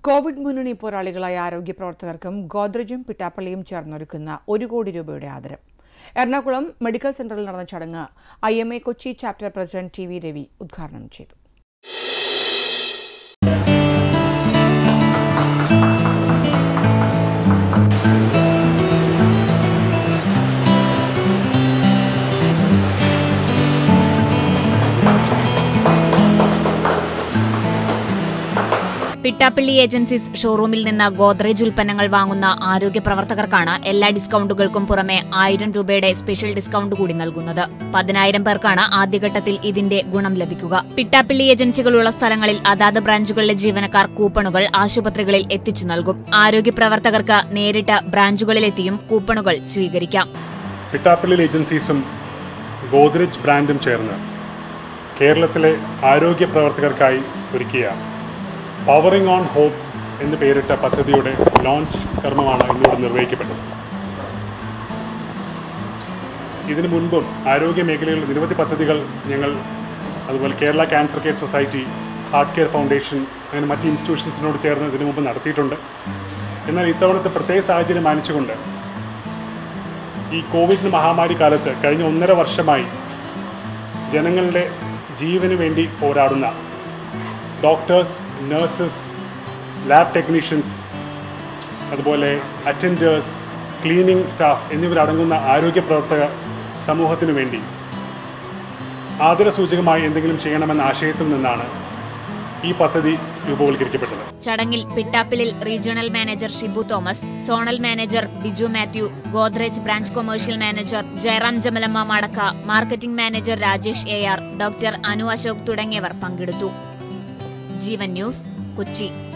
Covid മുന്നണി പോരാളികളായ ആരോഗ്യ പ്രവർത്തകർക്കും ഗോദ്രജും പിട്ടാപ്പള്ളിയും ചേർന്നൊരുക്കുന്ന ഒരു കോടി രൂപയുടെ ആദരം എറണാകുളം മെഡിക്കൽ സെന്ററിൽ നടന്ന ചടങ്ങ് I M A Kochi chapter president T V Ravi ഉദ്ഘാടനം ചെയ്തു പിട്ടാപ്പള്ളി ഏജൻസീസ് ഷോറൂമിൽ നിന്ന് ഗോദ്രേജ് ഉൽപ്പന്നങ്ങൾ വാങ്ങുന്ന ആരോഗ്യ പ്രവർത്തകർക്കാണ് എല്ലാ ഡിസ്കൗണ്ടുകൾക്കും പുറമെ ആയിരം രൂപയുടെ സ്പെഷ്യൽ ഡിസ്കൗണ്ട് കൂടി നൽകുന്നത് പതിനായിരം പേർക്കാണ് ആദ്യഘട്ടത്തിൽ ഇതിന്റെ ഗുണം ലഭിക്കുക പിട്ടാപ്പള്ളി ഏജൻസികളുള്ള സ്ഥലങ്ങളിൽ അതാത് ബ്രാഞ്ചുകളിലെ ജീവനക്കാർ കൂപ്പണുകൾ ആശുപത്രികളിൽ എത്തിച്ചു നൽകും ആരോഗ്യ പ്രവർത്തകർക്ക് നേരിട്ട് ബ്രാഞ്ചുകളിലെത്തിയും കൂപ്പണുകൾ സ്വീകരിക്കാം പിട്ടാപ്പള്ളി ഏജൻസീസും ഗോദ്രേജ് ബ്രാൻഡും ചേർന്ന് കേരളത്തിലെ ആരോഗ്യ പ്രവർത്തകർക്കായി ഒരുക്കിയ പവറിംഗ് ഓൺ ഹോപ്പ് എന്ന് പേരിട്ട പദ്ധതിയുടെ ലോഞ്ച് കർമ്മമാണ് ഇന്നിവിടെ നിർവഹിക്കപ്പെട്ടത് ഇതിനു മുൻപും ആരോഗ്യ മേഖലയിൽ നിരവധി പദ്ധതികൾ ഞങ്ങൾ അതുപോലെ Kerala cancer care society heart care foundation അങ്ങനെ മറ്റ് ഇൻസ്റ്റിറ്റ്യൂഷൻസിനോട് ചേർന്ന് ഇതിനു മുമ്പ് നടത്തിയിട്ടുണ്ട് എന്നാൽ ഇത്തവണത്തെ പ്രത്യേക സാഹചര്യം മാനിച്ചുകൊണ്ട് ഈ കോവിഡ് മഹാമാരി കാലത്ത് കഴിഞ്ഞ ഒന്നര വർഷമായി ജനങ്ങളുടെ ജീവന് വേണ്ടി പോരാടുന്ന ഡോക്ടേഴ്സ് നഴ്സസ് ലാബ് ടെക്നീഷ്യൻസ് അതുപോലെ അറ്റൻഡേഴ്സ് ക്ലീനിങ് സ്റ്റാഫ് എന്നിവരടങ്ങുന്ന ആരോഗ്യ പ്രവർത്തക സമൂഹത്തിനു വേണ്ടി ആദരസൂചകമായി എന്തെങ്കിലും ചെയ്യണമെന്ന ആശയത്തിൽ നിന്നാണ് ഈ പദ്ധതി രൂപവൽക്കരിക്കപ്പെട്ടത് ചടങ്ങിൽ പിട്ടാപ്പിളിൽ regional manager Shibu Thomas zonal manager Biju Mathew Godrej branch commercial manager Jayaram ജമലമ്മ മടക്ക marketing manager Rajesh A R doctor Anu Ashok തുടങ്ങിയവർ പങ്കെടുത്തു ജീവൻ ന്യൂസ് കൊച്ചി